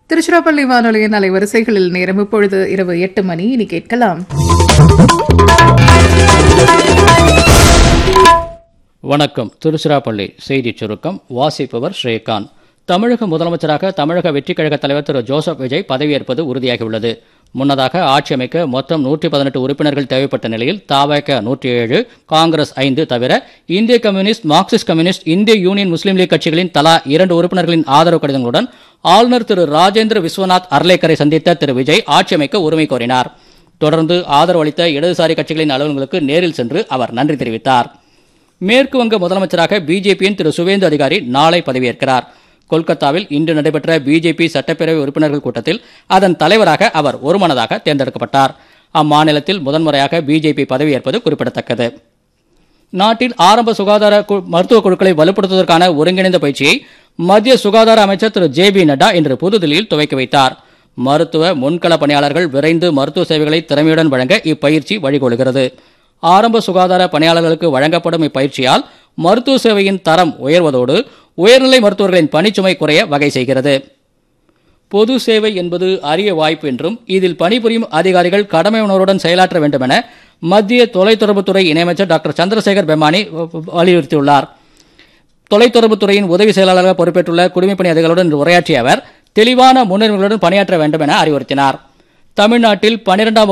திருச்சிராப்பள்ளி வானொலியின் அலைவரிசைகளில் நேரம் இப்பொழுது இரவு எட்டு மணி இனி கேட்கலாம் வணக்கம் திருச்சிராப்பள்ளி செய்திச் சுருக்கம் வாசிப்பவர் ஸ்ரீகாந்த் தமிழக முதலமைச்சராக தமிழக வெற்றிக் கழக தலைவர் திரு ஜோசப் விஜய் பதவியேற்பது உறுதியாகியுள்ளது முன்னதாக ஆட்சி அமைக்க மொத்தம் நூற்றி பதினெட்டு உறுப்பினர்கள் தேவைப்பட்ட நிலையில் தாவக நூற்றி ஏழு காங்கிரஸ் ஐந்து தவிர இந்திய கம்யூனிஸ்ட் மார்க்சிஸ்ட் கம்யூனிஸ்ட் இந்திய யூனியன் முஸ்லீம் லீக் கட்சிகளின் தலா இரண்டு உறுப்பினர்களின் ஆதரவு கடிதங்களுடன் ஆளுநர் திரு ராஜேந்திர விஸ்வநாத் அர்லேக்கரை சந்தித்த திரு விஜய் ஆட்சி அமைக்க உரிமை கோரினார் தொடர்ந்து ஆதரவு அளித்த இடதுசாரி கட்சிகளின் அலுவலர்களுக்கு நேரில் சென்று அவர் நன்றி தெரிவித்தார் மேற்கு வங்க முதலமைச்சராக பிஜேபியின் திரு சுவேந்து அதிகாரி நாளை பதவியேற்கிறார் கொல்கத்தாவில் இன்று நடைபெற்ற பிஜேபி சட்டப்பேரவை உறுப்பினர்கள் கூட்டத்தில் அதன் தலைவராக அவர் ஒருமனதாக தேர்ந்தெடுக்கப்பட்டார் அம்மாநிலத்தில் முதன்முறையாக பிஜேபி பதவியேற்பது குறிப்பிடத்தக்கது நாட்டில் ஆரம்ப சுகாதார கு- மருத்துவ குழுக்களை வலுப்படுத்துவதற்கான ஒருங்கிணைந்த பயிற்சியை மத்திய சுகாதார அமைச்சர் திரு ஜே பி நட்டா இன்று புதுதில்லியில் துவக்கி வைத்தார் மருத்துவ முன்கள பணியாளர்கள் விரைந்து மருத்துவ சேவைகளை திறமையுடன் வழங்க இப்பயிற்சி வழிகோலுகிறது ஆரம்ப சுகாதார பணியாளர்களுக்கு வழங்கப்படும் இப்பயிற்சியால் மருத்துவ சேவையின் தரம் உயர்வதோடு உயர்நிலை மருத்துவர்களின் பணிச்சுமை குறைய வகை செய்கிறது பொது சேவை என்பது அரிய வாய்ப்பு என்றும் இதில் பணிபுரியும் அதிகாரிகள் கடமை உணர்வுடன் செயலாற்ற வேண்டும் என மத்திய தொலைத்தொடர்புத்துறை இணையமைச்சர் டாக்டர் சந்திரசேகர் பெமானி வ- வலியுறுத்தியுள்ளார் தொலைத்தொடர்புத்துறையின் உதவி செயலாளராக பொறுப்பேற்றுள்ள குடிமைப்பணி அதிகாரிகளுடன் இன்று உரையாற்றிய அவர் தெளிவான முன்னுரிமைகளுடன் பணியாற்ற வேண்டும் என அறிவுறுத்தினார் தமிழ்நாட்டில் பனிரெண்டாம்